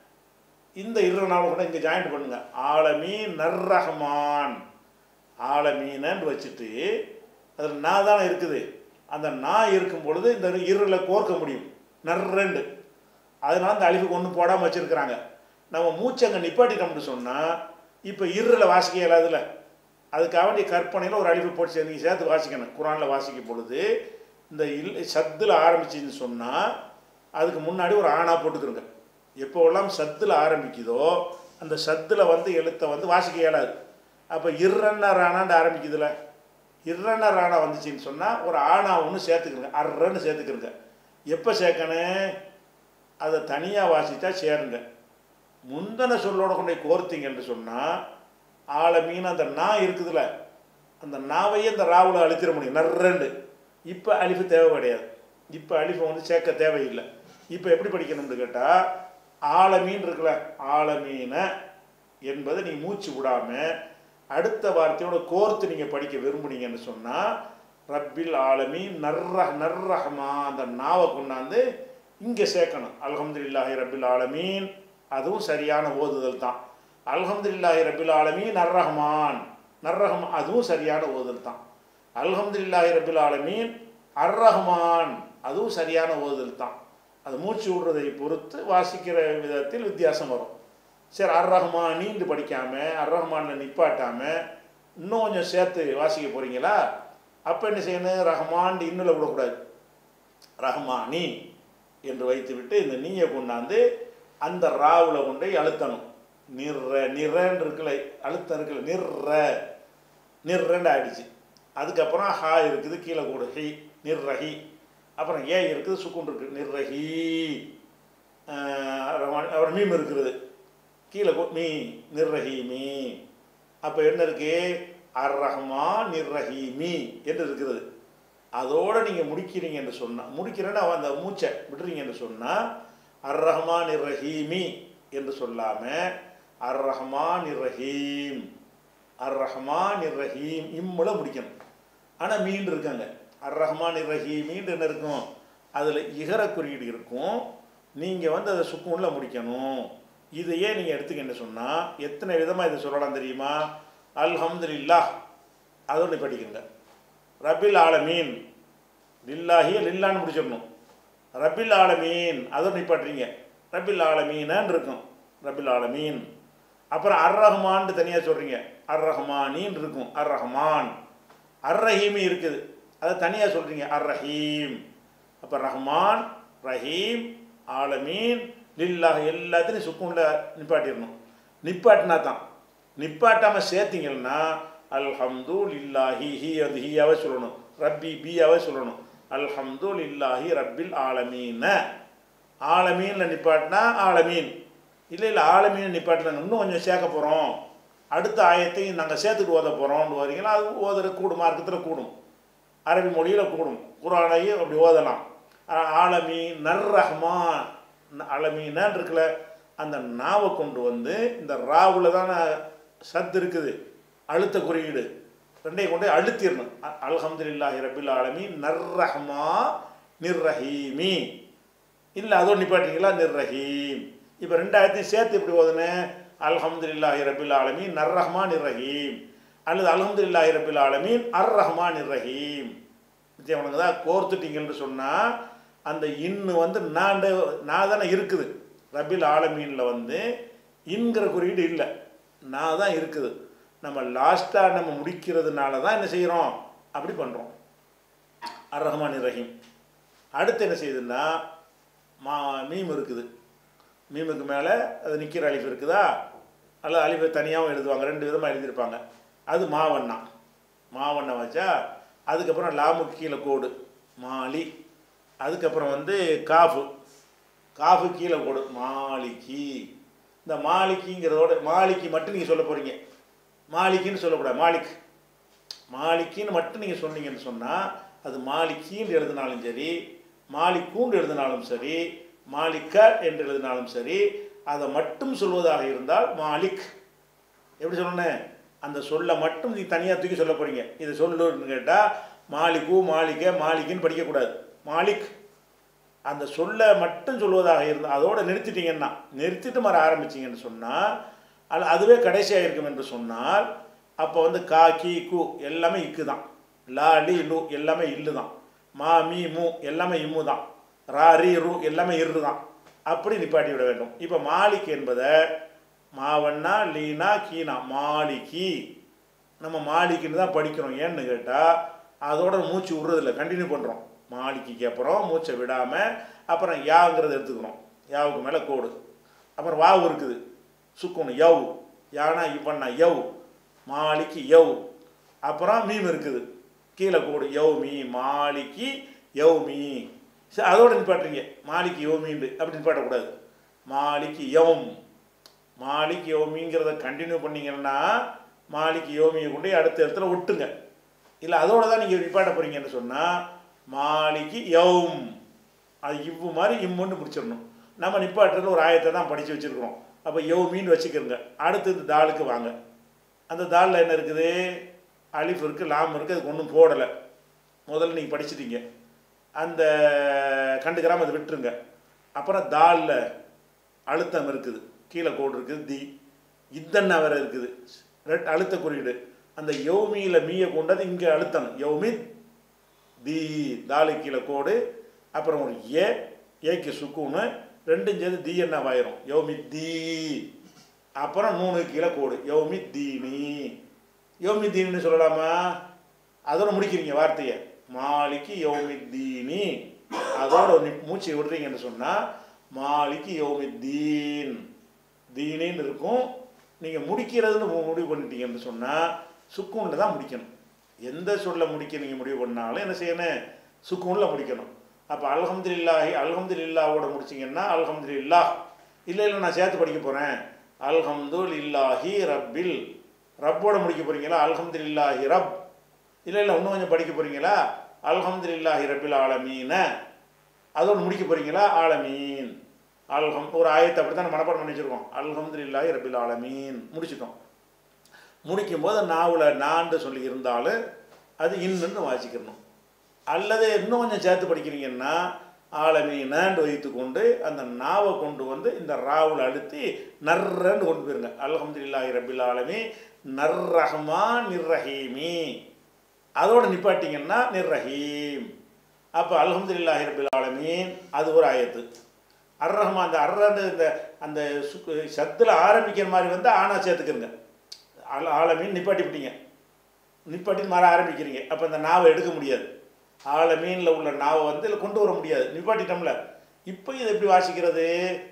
இந்த இரு நாவல் கூட இங்கே ஜாயிண்ட் பண்ணுங்க ஆலமீன் நர் ரஹ்மான் ஆலமீனன்னு வச்சுட்டு அதில் நா தானே இருக்குது அந்த நா இருக்கும் பொழுது இந்த இருளை கோர்க்க முடியும் நர்ரெண்டு அதனால அந்த அழிவுக்கு ஒன்றும் போடாமல் வச்சுருக்கிறாங்க நம்ம மூச்சு அங்கே நிப்பாட்டிட்டோம்னு சொன்னால் இப்போ இருளை வாசிக்க இயலாதுல அதுக்காக வேண்டிய கற்பனையில் ஒரு அழிவு போட்டு நீங்கள் சேர்த்து வாசிக்கணும் குரானில் வாசிக்கும் பொழுது இந்த இல் சத்தில் ஆரம்பிச்சின்னு சொன்னால் அதுக்கு முன்னாடி ஒரு ஆணா போட்டுக்கிறோங்க எப்போவெல்லாம் சத்தில் ஆரம்பிக்குதோ அந்த சத்தில் வந்து எழுத்தை வந்து வாசிக்க இயலாது அப்போ இர்ரன்ன ராணான்னு ஆரம்பிக்குதுல இர்ரன்ன ராணா வந்துச்சுன்னு சொன்னால் ஒரு ஆணா ஒன்று சேர்த்துக்கிறங்க அர்றன்னு சேர்த்துக்கிறங்க எப்போ சேர்க்கணும் அதை தனியாக வாசித்தா சேருங்க முந்தன சொல்லோட கொண்டு போய் கோர்த்தீங்கன்னு சொன்னால் ஆழமீன் அந்த நா இருக்குதுல்ல அந்த நாவையே அந்த ராவில் அழுத்திட முடியும் நர்றண்டு இப்போ அலிஃபு தேவை கிடையாது இப்போ அலிஃபை வந்து சேர்க்க தேவையில்லை இப்போ எப்படி படிக்கணும்னு கேட்டால் ஆழமீன் இருக்குல்ல ஆழமீனை என்பதை நீங்கள் மூச்சு விடாமல் அடுத்த வார்த்தையோட கோர்த்து நீங்கள் படிக்க விரும்புனீங்கன்னு சொன்னால் ரப்பில் ஆலமீன் நர்ர நர்ரஹமா அந்த நாவை கொண்டாந்து இங்கே சேர்க்கணும் அல்ஹம்துலில்லாஹி ரப்பில் ஆலமீன் அதுவும் சரியான ஓதுதல் தான் அல்ஹம்துலில்லாஹி ரப்பில் ஆலமீன் நர்ரஹமான் நர்ரஹம் அதுவும் சரியான ஓதுதல் தான் அல்ஹம்துலில்லாஹி ரப்பில் ஆலமீன் அர்ரஹ்மான் அதுவும் சரியான ஓதுதல் தான் அது மூச்சு விடுறதை பொறுத்து வாசிக்கிற விதத்தில் வித்தியாசம் வரும் சரி அர் ரஹ்மானின்னு படிக்காமல் அர் ரஹ்மானில் நிப்பாட்டாமல் இன்னும் கொஞ்சம் சேர்த்து வாசிக்க போகிறீங்களா அப்போ என்ன செய்யணும் ரஹ்மான் இன்னும் விடக்கூடாது ரஹ்மானி என்று வைத்துவிட்டு இந்த நீயை கொண்டாந்து அந்த ராவில் கொண்டு போய் அழுத்தணும் நிற நிறன்னு இருக்குல்ல அழுத்தம் இருக்குல்ல நிற நிறன்னு ஆயிடுச்சு அதுக்கப்புறம் ஹா இருக்குது கீழே கூடு ஹி நிர்ரஹி அப்புறம் ஏ இருக்குது சுக்குன் இருக்குது நிர்ரஹி அப்புறம் மீம் இருக்கிறது கீழே கூ- மீ நிர்ரஹீமி அப்போ என்ன இருக்கு அர் ரஹ்மா நிர்ரஹீமி என்று இருக்கிறது அதோட நீங்கள் முடிக்கிறீங்க என்று சொன்னால் முடிக்கிறேன்னா அந்த மூச்சை விடுறீங்க என்று சொன்னால் அர் ரஹ்மா நிர்ரஹீமி என்று சொல்லாமல் அர் ரஹ்மா நிர்ரஹீம் அர் ரஹ்மா நிர்ரஹீம் இம்முல முடிக்கணும் ஆனால் மீன் இருக்காங்க அர் ரஹ்மான் ரஹீமின்னு என்ன இருக்கும் அதில் இகர குறியீடு இருக்கும் நீங்கள் வந்து அதை சுக்கூனில் முடிக்கணும் இதையே நீங்கள் எடுத்துக்கின்னு சொன்னால் எத்தனை விதமாக இதை சொல்லலாம் தெரியுமா அல்ஹம்துலில்லாஹ் அதை ஒன்று படிக்குங்க ரபில் ஆலமீன் லில்லாஹி லில்லான்னு முடிச்சிடணும் ரபில் ஆலமீன் அதை நிப்பாட்டுறீங்க ரபில் ஆலமீனான்னு இருக்கும் ரபில் ஆலமீன் அப்புறம் அர் ரஹ்மான்னு தனியாக சொல்கிறீங்க அர் ரஹ்மானின்னு இருக்கும் அர் ரஹ்மான் அர் ரஹீமி இருக்குது அதை தனியாக சொல்கிறீங்க அர் ரஹீம் அப்போ ரஹ்மான் ரஹீம் ஆலமீன் லில்லாஹ் எல்லாத்தையும் சுக்கூனில் நிப்பாட்டிடணும் நிப்பாட்டினா தான் நிப்பாட்டாமல் சேர்த்தீங்கன்னா அல்ஹம்து லில்லாஹி ஹி அது ஹீயாவே சொல்லணும் ரப்பி பியாவே சொல்லணும் அல்ஹம்து லில்லாஹி ரப்பில் ஆலமீன ஆலமீனில் நிப்பாட்டினா ஆலமீன் இல்லை இல்லை ஆலமீன் நிப்பாட்டினாங்க இன்னும் கொஞ்சம் சேர்க்க போகிறோம் அடுத்த ஆயத்தையும் நாங்கள் சேர்த்துட்டு ஓத போகிறோம்னு வரீங்கன்னா அது ஓதுற கூடும் மார்க்கத்தில் கூடும் அரபி மொழியில் கூடும் குரானையும் அப்படி ஓதலாம் ஆ- ஆலமீ நர் ரஹ்மான் அலமீனான் இருக்குல்ல அந்த நாவை கொண்டு வந்து இந்த ராவில் தானே சத்து இருக்குது அழுத்த குறியீடு ரெண்டையும் கொண்டு போய் அழுத்திடணும் அ- அல்ஹம்துலில்லாஹி ரபில் ஆலமீ நர் ரஹ்மா நிர்ரஹீமி இல்லை அதோ நிப்பாட்டிங்களா நிர்ரஹீம் இப்போ ரெண்டாயிரத்தையும் சேர்த்து எப்படி ஓதுனேன் அல்ஹம்துலில்லாஹி ரபில் ஆலமீன் நர் ரஹ்மான் ரஹீம் அல்லது அல்ஹம்துலில்லாஹி ரபில் ஆலமீன் அர் ரஹ்மான் ரஹீம் உனக்கு தான் கோர்த்துட்டீங்கன்னு சொன்னால் அந்த இன்னு வந்து நான் நான் தானே இருக்குது ரபில் ஆலமீனில் வந்து இன்கிற குறியீடு இல்லை நான் தான் இருக்குது நம்ம லாஸ்ட்டாக நம்ம முடிக்கிறதுனால தான் என்ன செய்கிறோம் அப்படி பண்ணுறோம் அர் ரஹ்மான் ரஹீம் அடுத்து என்ன செய்யுதுன்னா மா மீம் இருக்குது மீமுக்கு மேலே அது நிற்கிற அலிஃப் இருக்குதா அல்லது அலிஃபை தனியாகவும் எழுதுவாங்க ரெண்டு விதமாக எழுதியிருப்பாங்க அது மாவண்ணா மாவண்ணா வச்சா அதுக்கப்புறம் லாமுக்கு கீழே கோடு மாலி அதுக்கப்புறம் வந்து காஃபு காஃபு கீழே கோடு மாலிகி இந்த மாலிக்கிங்கிறதோட மாலிக்கு மட்டும் நீங்கள் சொல்ல போகிறீங்க மாலிக்கின்னு சொல்லக்கூடாது மாலிக் மாலிக்கின்னு மட்டும் நீங்கள் சொன்னீங்கன்னு சொன்னால் அது மாலிக்கின்னு எழுதினாலும் சரி மாலிக்கூன்னு எழுதினாலும் சரி மாலிக்க என்று எழுதினாலும் சரி அதை மட்டும் சொல்வதாக இருந்தால் மாலிக் எப்படி சொல்லணும் அந்த சொல்லை மட்டும் நீ தனியாக தூக்கி சொல்ல போகிறீங்க இதை சொல்லுன்னு கேட்டால் மாலிக்கு மாலிக்க மாலிக்குன்னு படிக்கக்கூடாது மாலிக் அந்த சொல்லை மட்டும் சொல்வதாக இருந்தால் அதோடு நிறுத்திட்டீங்கன்னா நிறுத்திட்டு மற ஆரம்பிச்சிங்கன்னு சொன்னால் அது அதுவே கடைசியாக இருக்கும் என்று சொன்னால் அப்போ வந்து கா கி கு எல்லாமே இக்கு தான் லா லி லு எல்லாமே இல்லு தான் மா மீ மு எல்லாமே இம்மு தான் ரா ரி ரு எல்லாமே இரு தான் அப்படி நிப்பாட்டி விட வேண்டும் இப்போ மாலிக் என்பதை மாவண்ணா லீனா கீனா மாலிகி நம்ம மாலிக்குன்னு தான் படிக்கிறோம் ஏன்னு கேட்டால் அதோட மூச்சு விடுறதில்ல கண்டினியூ பண்ணுறோம் மாலிக்கு அப்புறம் மூச்சை விடாமல் அப்புறம் யாங்கிறத எடுத்துக்கிறோம் யாவுக்கு மேலே கோடு அப்புறம் வாவு இருக்குது சுக்குனு யவ் யானா இவன்னா யவ் மாலிக்கு யவ் அப்புறம் மீம் இருக்குது கீழே கோடு யவ் மீ மாலிக்கு யவ் மீ சரி அதோட நிப்பாட்டுறீங்க மாலிக்கு யவ் மீண்டு அப்படி நிப்பாட்டக்கூடாது மாலிக்கு யவும் மாலிக் யோமிங்கிறத கண்டினியூ பண்ணீங்கன்னா மாலிக் யோமியை கொண்டு போய் அடுத்த இடத்துல விட்டுங்க இல்லை அதோட தான் நீங்கள் நிப்பாட்ட போகிறீங்கன்னு சொன்னால் மாலிக்கு யவும் அது இவ்வு மாதிரி இம்முன்னு முடிச்சிடணும் நம்ம நிப்பாட்டுறது ஒரு ஆயத்தை தான் படித்து வச்சுருக்கிறோம் அப்போ யவுமின்னு வச்சுக்கிறோங்க அடுத்தது தாளுக்கு வாங்க அந்த தாளில் என்ன இருக்குது அலிஃப் இருக்குது லாம் இருக்குது அதுக்கு ஒன்றும் போடலை முதல்ல நீங்கள் படிச்சிட்டீங்க அந்த கண்டுக்கிறாம அதை விட்டுருங்க அப்புறம் தாலில் அழுத்தம் இருக்குது கீழே கோடு இருக்குது தி இத்தன்னா வேற இருக்குது ரெட் அழுத்த குறியீடு அந்த யௌமியில் மீயை கொண்டது இங்கே அழுத்தணும் யௌமி தி தாலு கீழே கோடு அப்புறம் ஒரு ஏ ஏக்கு சுக்குன்னு ரெண்டும் சேர்ந்து தி என்ன ஆயிரும் யௌமி தி அப்புறம் மூணு கீழே கோடு யௌமி தீனி யௌமி தீனின்னு சொல்லலாமா அதோட முடிக்கிறீங்க வார்த்தையை மாலிக்கு யௌமி தீனி அதோட நி- மூச்சு விடுறீங்கன்னு சொன்னால் மாலிக்கு யௌமி தீன் தீனின்னு இருக்கும் நீங்கள் முடிக்கிறதுன்னு மு- முடிவு பண்ணிட்டீங்கன்னு சொன்னால் சுக்கூனில் தான் முடிக்கணும் எந்த சொல்ல முடிக்க நீங்கள் முடிவு பண்ணாலும் என்ன செய்யணும் சுக்கூனில் முடிக்கணும் அப்போ அல்ஹம்துலில்லாஹி அல்ஹம்துலில்லாவோட முடிச்சிங்கன்னா அல்ஹம்துலில்லாஹ் இல்லை இல்லை நான் சேர்த்து படிக்க போகிறேன் அல்ஹம்துலில்லாஹி ரப்பில் ரப்போட முடிக்க போகிறீங்களா அல்ஹம்துலில்லாஹி ரப் இல்லை இல்லை இன்னும் கொஞ்சம் படிக்க போகிறீங்களா அல்ஹம்துலில்லாஹி ரப்பில் ஆலமீன அதோட முடிக்க போகிறீங்களா ஆலமீன் அல்ஹம் ஒரு ஆயத்தை அப்படி தான் மனப்பாடம் பண்ணி வச்சுருக்கோம் அல்ஹம்துலில்லாஹி ரப்பில் ஆலமீன் முடிச்சிட்டோம் முடிக்கும்போது நாவில் நான்கு சொல்லி இருந்தாலும் அது இன்னுன்னு வாசிக்கணும் அல்லது இன்னும் கொஞ்சம் சேர்த்து படிக்கிறீங்கன்னா ஆலமீனாண்டு வைத்து கொண்டு அந்த நாவை கொண்டு வந்து இந்த ராவில் அழுத்தி நர்ரன்னு கொண்டு போயிருங்க அல்ஹம்துலில்லாஹி ரப்பில் ஆலமீ நர் ரஹ்மான் நிர்ரஹீமி அதோட நிப்பாட்டிங்கன்னா நிர்ரஹீம் அப்போ அல்ஹம்துலில்லாஹி ரப்பில் ஆலமீன் அது ஒரு ஆயத்து அர் ரஹ்மான் அந்த அர்ரன்னு இந்த அந்த சுக்கு சத்தில் ஆரம்பிக்கிற மாதிரி வந்து ஆனா சேர்த்துக்கிறங்க ஆல ஆலமீன் நிப்பாட்டி விட்டீங்க நிப்பாட்டி மாற ஆரம்பிக்கிறீங்க அப்போ இந்த நாவை எடுக்க முடியாது ஆலமீனில் உள்ள நாவை வந்து இதில் கொண்டு வர முடியாது நிப்பாட்டிட்டோம்ல இப்போ இதை எப்படி வாசிக்கிறது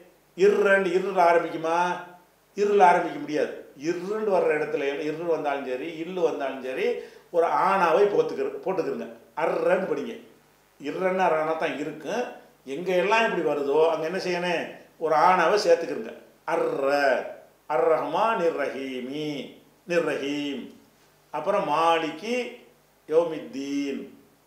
இருண்டு இருள் ஆரம்பிக்குமா இருள் ஆரம்பிக்க முடியாது இருண்டு வர்ற இடத்துல இரு வந்தாலும் சரி இல்லு வந்தாலும் சரி ஒரு ஆணாவை போத்துக்கிற போட்டுக்கிறங்க அர்றன்னு படிங்க இருன்னா அரணா தான் இருக்கும் எங்கே எல்லாம் இப்படி வருதோ அங்கே என்ன செய்யணும் ஒரு ஆணாவை சேர்த்துக்கிறங்க அர்ற அர்ரஹ்மா நிர்ரஹீமி நிர்ரஹீம் அப்புறம் மாலிக்கு யோமித்தீன்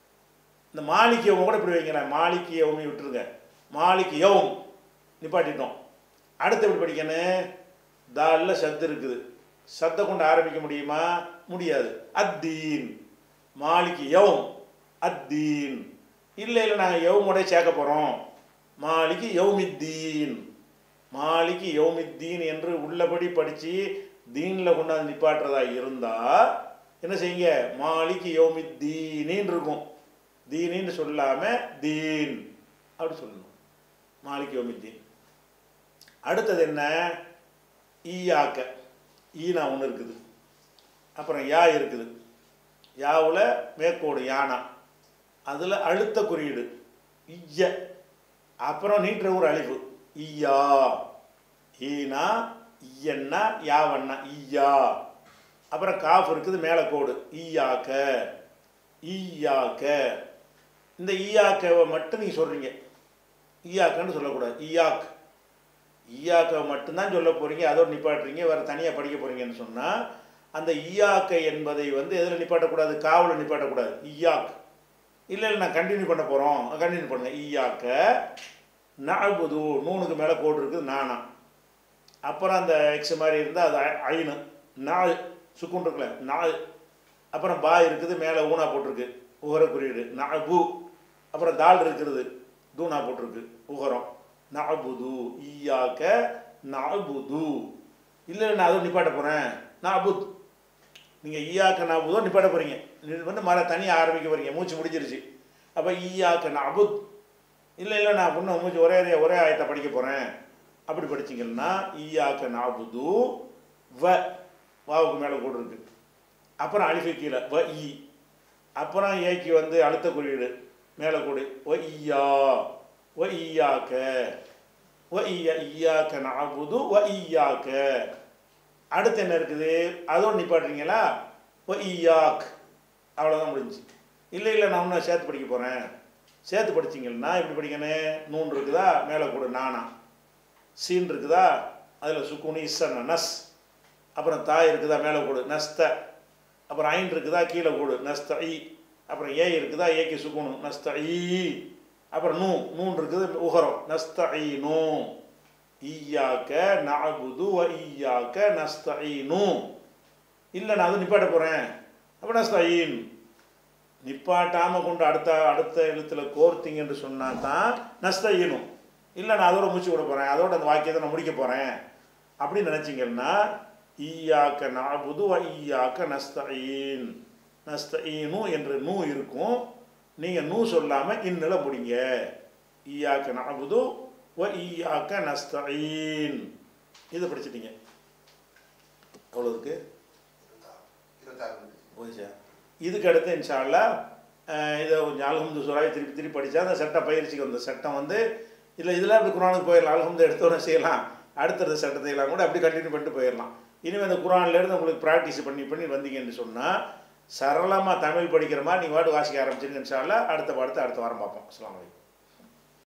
இந்த மாலிக்கு யௌம கூட இப்படி வைங்களேன் மாலிக்கு யௌமி விட்டுருங்க மாலிக்கு யௌம் நிப்பாட்டிட்டோம் அடுத்து எப்படி படிக்கணும் தாலில் சத்து இருக்குது சத்தை கொண்டு ஆரம்பிக்க முடியுமா முடியாது அத்தீன் மாலிக்கு யௌம் அத்தீன் இல்லை இல்லை நாங்கள் யௌமுடைய சேர்க்க போகிறோம் மாலிக்கு யௌமித்தீன் மாலிக்கு யௌமித்தீன் என்று உள்ளபடி படித்து தீனில் கொண்டாந்து நிப்பாட்டுறதா இருந்தால் என்ன செய்யுங்க மாலிக்கு யௌமித்தீனின்னு இருக்கும் தீனின்னு சொல்லாமல் தீன் அப்படி சொல்லணும் மாலிக் யோமித்தீன் அடுத்தது என்ன ஈயாக்க ஈனா ஒன்று இருக்குது அப்புறம் யா இருக்குது யாவில் மேற்கோடு யானா அதில் அழுத்த குறியீடு இய்ய அப்புறம் நீட்டுற ஒரு அழிவு ஈயா ஈனா ஈயன்னா யாவண்ணா ஈயா அப்புறம் காஃப் இருக்குது மேலே கோடு ஈயாக்க ஈயாக்க இந்த ஈயாக்கவை மட்டும் நீங்கள் சொல்கிறீங்க ஈயாக்கன்னு சொல்லக்கூடாது ஈயாக் ஈயாக்கை மட்டும்தான் சொல்ல போகிறீங்க அதோட நிப்பாட்டுறீங்க வேறு தனியாக படிக்க போகிறீங்கன்னு சொன்னால் அந்த ஈயாக்க என்பதை வந்து எதில் நிப்பாட்டக்கூடாது காவலில் நிப்பாட்டக்கூடாது ஈயாக் இல்லை இல்லை நான் கண்டினியூ பண்ண போகிறோம் கண்டினியூ பண்ணுங்க ஈயாக்க நபுது நூனுக்கு மேலே கோடு இருக்குது நானா அப்புறம் அந்த எக்ஸ் மாதிரி இருந்தால் அது ஐ- ஐனு நாள் சுக்குன் இருக்குல்ல நாள் அப்புறம் பா இருக்குது மேலே ஊனா போட்டிருக்கு உகர குறியீடு நபு அப்புறம் தால் இருக்கிறது தூணா போட்டிருக்கு உகரம் நபுது ஈயாக்க நபுது இல்லை நான் அதுவும் நிப்பாட்ட போகிறேன் நபுத் நீங்கள் ஈயாக்க நபுதோ நிப்பாட்ட போகிறீங்க நீங்க வந்து மர தனியாக ஆரம்பிக்க போகிறீங்க மூச்சு முடிஞ்சிருச்சு அப்போ ஈயாக்க நபுத் இல்லை இல்லை நான் இன்னும் மூச்சு ஒரே ஒரே ஆயத்தை படிக்க போகிறேன் அப்படி படிச்சீங்கன்னா ஈயாக்க நாபுது வ வாவுக்கு மேலே கூட இருக்கு அப்புறம் அலிஃபு கீழே வ ஈ அப்புறம் ஏக்கு வந்து அழுத்த குறியீடு மேலே கூடு ஒ ஈயா ஒ ஈயாக்க வ ஐயா ஐயாக்க நஅபுது வ ஐயாக்க அடுத்து என்ன இருக்குது அதோடு நிப்பாட்டுறீங்களா வ ஐயாக் அவ்வளோதான் முடிஞ்சு இல்லை இல்லை நான் இன்னும் சேர்த்து படிக்க போகிறேன் சேர்த்து படிச்சிங்கன்னா எப்படி படிக்கணும் நூன் இருக்குதா மேலே கூட நானா சீன் இருக்குதா அதில் சுக்குனி இஸ்ஸன நஸ் அப்புறம் தாய் இருக்குதா மேலே கூடு நஸ்த அப்புறம் ஐன் இருக்குதா கீழே கூடு நஸ்த ஐ அப்புறம் ஏ இருக்குதா ஏக்கு சுக்குனு நஸ்த ஐ அப்புறம் நூ நூன் இருக்குது உகரம் நஸ்த ஐ நூ ஈயாக்க நஅபுது வ ஈயாக்க நஸ்தஈனு இல்லை நான் அது நிப்பாட்ட போகிறேன் அப்போ நஸ்தஈன் நிப்பாட்டாமல் கொண்டு அடுத்த அடுத்த எழுத்தில் கோர்த்திங்க என்று சொன்னால் தான் நஸ்தஈனும் இல்லை நான் அதோட முடிச்சு விட போகிறேன் அதோட அந்த வாக்கியத்தை நான் முடிக்க போகிறேன் அப்படின்னு நினச்சிங்கன்னா ஈயாக்க நாபுது வ ஈயாக்க நஸ்தஈன் நஸ்தஈனு என்று நூ இருக்கும் நீங்கள் நூ சொல்லாமல் இன்னில முடிங்க ஈயாக்க நாபுது வ ஈயாக்க நஸ்தஈன் இதை படிச்சிட்டீங்க எவ்வளோ இருக்கு போயிச்சா இதுக்கு அடுத்து இன்ஷால்லா அஹ், இதை கொஞ்சம் அல்ஹம்து சுராவை திருப்பி திருப்பி படித்தா அந்த சட்ட பயிற்சிக்கு வந்த சட்டம் வந்து இல்லை இதில் அப்படி குரானுக்கு போயிடலாம் அல்ஹம்து எடுத்தோன்னே செய்யலாம் அடுத்தடுத்த சட்டத்தை எல்லாம் கூட அப்படி கண்டினியூ பண்ணிட்டு போயிடலாம் இனிமேல் அந்த குரான்லேருந்து உங்களுக்கு ப்ராக்டிஸ் பண்ணி பண்ணி வந்தீங்கன்னு சொன்னால் சரளமாக தமிழ் படிக்கிற மாதிரி நீங்கள் வாடு வாசிக்க ஆரம்பிச்சிருங்க இன்ஷால்லா அடுத்த பாடத்தை அடுத்த வாரம் பார்ப்போம் அஸ்ஸலாமு அலைக்கும்